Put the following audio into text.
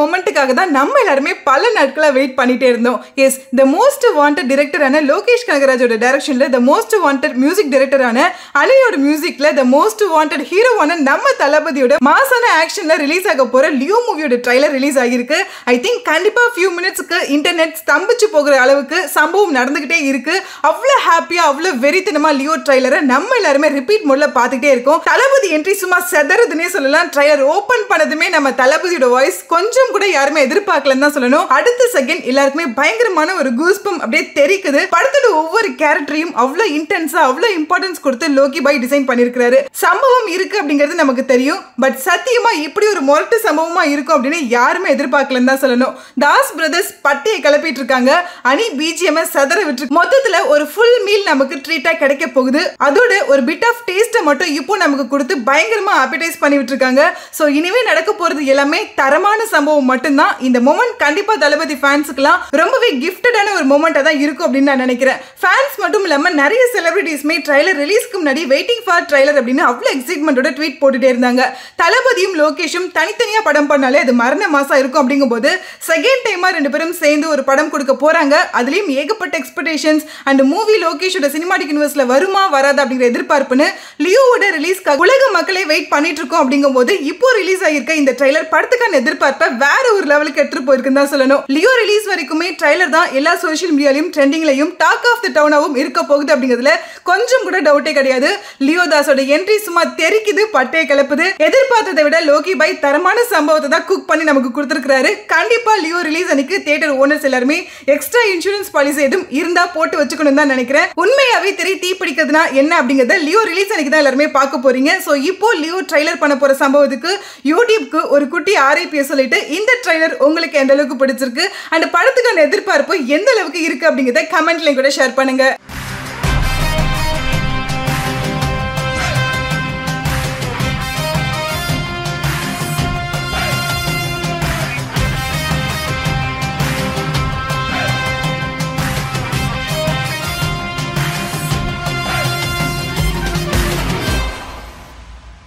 மொமெண்ட்டுக்காக தான் நம்ம எல்லாருமே பல நாட்களா வெயிட் பண்ணிட்டே இருந்தோம் எஸ் த மோஸ்ட் வாண்டட் டிரெக்டரான லோகேஷ் கனகராஜோட டைரக்ஷன்ல the most wanted music director அலியோட மியூசிக்ல த மோஸ்ட் வாண்டட் ஹீரோவான நம்ம தளபதியோட மாசான ஆக்ஷன்ல ரிலீஸ் ஆக போற லியோ மூவியோட ட்ரைலர் ரிலீஸ் ஆகிருக்கு ஐ திங்க் கண்டிப்பா ஃபியூ மினிட்ஸ்க்கு இன்டர்நெட் ஸ்தம்பிச்சு போகிற அளவுக்கு சம்பவம் நடந்துகிட்டே இருக்கு அவ்வளோ ஹாப்பியா அவ்வளோ வெறித்தனமா லியோ ட்ரைலரை நம்ம எல்லாருமே ரிப்பீட் மோட்ல பார்த்துக்கிட்டே இருக்கோம் தளபதி என்ட்ரி சும்மா செதறதுன்னே சொல்லலாம் ட்ரைலர் ஓபன் பண்ணதுமே நம்ம தளபதியோட வாய்ஸ் கொஞ்சம் கூட யாருமே எதிர்பார்க்கலன்னு தான் சொல்லணும் அடுத்த செகண்ட் எல்லாருக்குமே பயங்கரமான ஒரு கூஸ்பம் அப்படியே தெரிக்குது படத்தோட ஒவ்வொரு கேரக்டரையும் அவ்வளோ இன்டென்ஸா அவ்வளோ இம்பார்ட்டன்ஸ் கொடுத்து லோகி பாய் டிசைன் பண்ணியிருக்காரு சம்பவம் இருக்கு அப்படிங்கிறது நமக்கு தெரியும் பட் சத்தியமா இப்படி ஒரு மொரட்டு சம்பவமா இருக்கும் அப்படின்னு யாருமே எதிர்பார்க்கலன்னு தான் சொல்லணும் தாஸ் பிரதர்ஸ் பட்டையை கிளப்பிட்டு இருக்காங்க அணி பிஜிஎம் சதற விட்டு மொத்தத்துல ஒரு ஃபுல் மீல் நமக்கு ட்ரீட்டா கிடைக்க போகுது அதோட ஒரு பிட் ஆஃப் டேஸ்ட்டை மட்டும் இப்போ நமக்கு கொடுத்து பயங்கரமா அப்பிடைஸ் பண்ணி விட்டுருக்காங்க ஸோ இனிமே நடக்க போறது எல்லாமே தரமான சம்பவம் மட்டும்தான் இந்த மொமெண்ட் கண்டிப்பா தளபதி ஃபேன்ஸுக்குலாம் ரொம்பவே கிஃப்டடான ஒரு மொமெண்ட்டாக தான் இருக்கும் அப்படின்னு நான் நினைக்கிறேன் ஃபேன்ஸ் மட்டும் இல்லாமல் நிறைய செலிபிரிட்டிஸ்மே ட்ரைலர் ரிலீஸ்க்கு முன்னாடி வெயிட்டிங் ஃபார் ட்ரைலர் அப்படின்னு அவ்வளோ எக்ஸைட்மெண்ட்டோட ட்வீட் போட்டுட்டே இருந்தாங்க தளபதியும் லோகேஷும் தனித்தனியாக படம் பண்ணாலே அது மரண மாசம் இருக்கும் அப்படிங்கும்போது செகண்ட் டைமாக ரெண்டு பேரும் சேர்ந்து ஒரு படம் கொடுக்க போறாங்க அதுலேயும் ஏகப்பட்ட எக்ஸ்பெக்டேஷன்ஸ் அண்ட் மூவி லோகேஷோட சினிமாட்டிக் யூனிவர்ஸ்ல வருமா வராது அப்படிங்கிற எதிர்பார்ப்புன்னு லியோவோட ரிலீஸ்க்காக உலக மக்களே வெயிட் பண்ணிட்டு இருக்கோம் அப்படிங்கும்போது இப்போ ரிலீஸ் ஆகியிருக்க இந்த ட்ரைலர் படத்துக்கான எதிர்பார்ப்பை வேற ஒரு லெவலுக்கு எடுத்துட்டு போயிருக்குன்னு தான் சொல்லணும் லியோ ரிலீஸ் வரைக்குமே ட்ரைலர் தான் எல்லா சோஷியல் மீடியாலையும் ட்ரெண்டிங்லையும் டாக் ஆஃப் த டவுனாவும் இருக்க போகுது அப்படிங்கிறதுல கொஞ்சம் கூட டவுட்டே கிடையாது லியோ தாஸோட என்ட்ரி சும்மா தெரிக்குது பட்டையை கிளப்புது எதிர்பார்த்ததை விட லோகி பாய் தரமான சம்பவத்தை தான் குக் பண்ணி நமக்கு கொடுத்துருக்காரு கண்டிப்பா லியோ ரிலீஸ் அன்னைக்கு தியேட்டர் ஓனர்ஸ் எல்லாருமே எக்ஸ்ட்ரா இன்சூரன்ஸ் பாலிசி எதுவும் இருந்தா போட்டு வச்சுக்கணும் தான் நினைக்கிறேன் உண்மையாவே திரை தீ பிடிக்கிறதுனா என்ன அப்படிங்கறத லியோ ரிலீஸ் அன்னைக்கு தான் எல்லாருமே பார்க்க போறீங்க ஸோ இப்போ லியோ ட்ரைலர் பண்ண போற சம்பவத்துக்கு யூடியூப்க்கு ஒரு குட்டி ஆர்ஐபியை சொல்லிட்டு இந்த ட்ரைலர் உங்களுக்கு எந்த அளவுக்கு பிடிச்சிருக்கு அண்ட் படத்துக்கான எதிர்பார்ப்பு எந்த அளவுக்கு இருக்கு அப்படிங்கறத கமெண்ட்ல கூட ஷேர் பண்ணுங்க